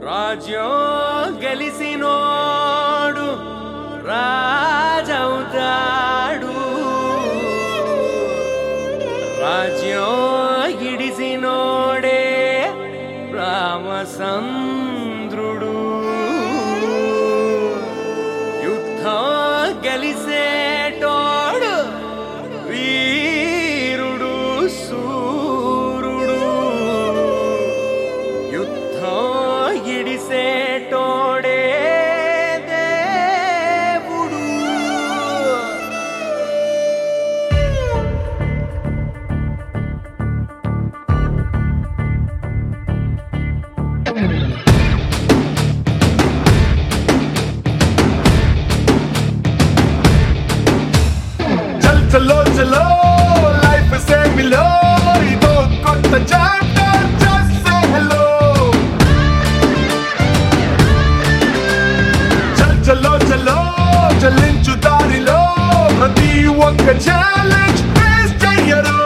రాజ్యం గెలిసినోడు రాజవుతాడు రాజ్యం ఇడిసినోడే రామచంద్రుడు యుద్ధం గెలిసేటోడు వీరుడు సూరుడు యుద్ధం ఇడిసేటోడే దేవుడు చల్ చలో చలో లైఫ్ సే మిలో ఇదో కొత్త చాప్టర్ జస్ట్ సే హలో చల్ చలో చలో చలించు దారిలో ప్రతి ఒక్క ఛాలెంజ్ ఫేస్ చెయ్యరు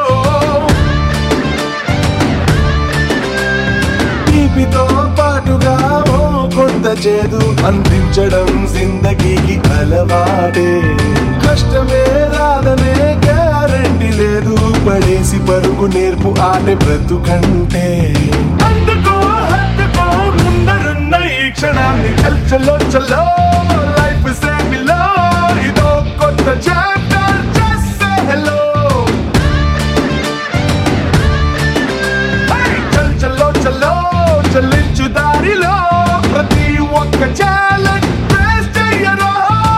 తీపితో పాటుగా ఓ కొంత చేదు అందించడం జిందగీకి అలవాటే కష్టమే రాదనే గ్యారంటీ లేదు పడేసి పరుగు నేర్పు ఆటే బ్రతుకంటే అందుకో హద్దుకో ముందరున్న ఈ క్షణాన్ని చల్ చలో చలో లైఫ్ సేమిలో ఇదో కొత్త చాప్టర్ జస్ట్ సే హలో చల్ చల్లో చల్లో చల్లించు దారిలో ప్రతి ఒక్క ఛాలెంజ్ ఫేస్ చెయ్యరా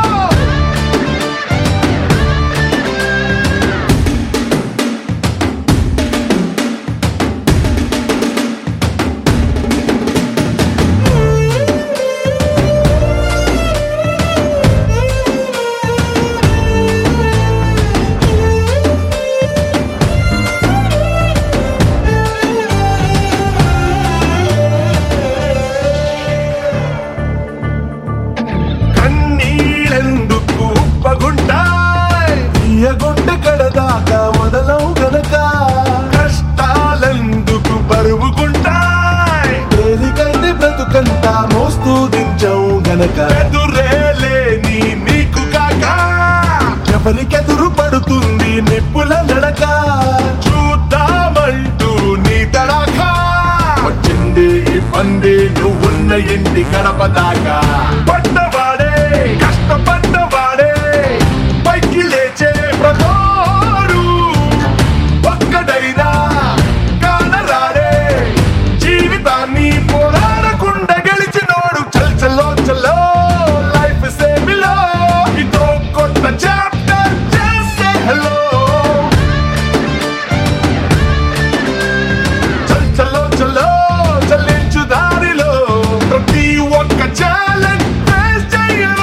కన్నీళ్ళెందుకు ఉప్పగుంటాయ్ తీయగుంట కడదాకా మొదలవు గనక కష్టాలెందుకు బరువుకుంటాయ్ తేలికైతే బ్రతుకంతా మోస్తూ దించవు గనక ఎదురేలేని నీకు కాక ఎవరికెదురు పడుతుంది నిప్పుల నడక చూద్దామంటూ నీ తడాకా వచ్చింది ఈ పంది నువ్వున్న ఇంటి గడప దాకా పడ్డవాడే కష్టపడ్డవాడే పైకి లేచే ప్రతోరు ఒక్కడైనా కానరాడే జీవితాన్ని పోరాడకుండా గెలిచినోడు చల్ చల్లో చల్లో లైఫ్ సేమిలో ఇదో కొత్త చాప్టర్ చేసే హలో చల్ చల్లో చల్లో చల్లించు దారిలో ప్రతి ఒక్క ఛాలెంజ్ ఫేస్ చెయ్యరా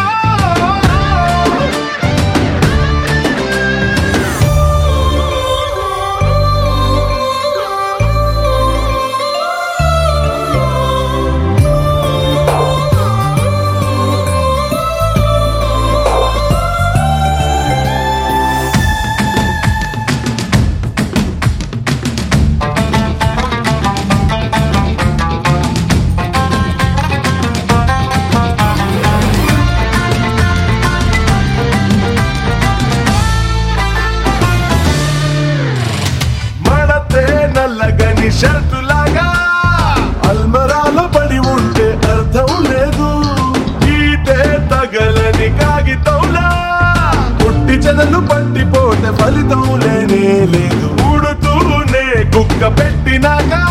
మడతే నల్లగని షర్టులాగా అల్మరాలో పడి ఉంటే అర్థం లేదు ఈటే తగలని కాగితంలా పుట్టి చెదలు పట్టిపోతే ఫలితం లేనే లేదు ఉడుతూనే కుక్క పెట్టినాక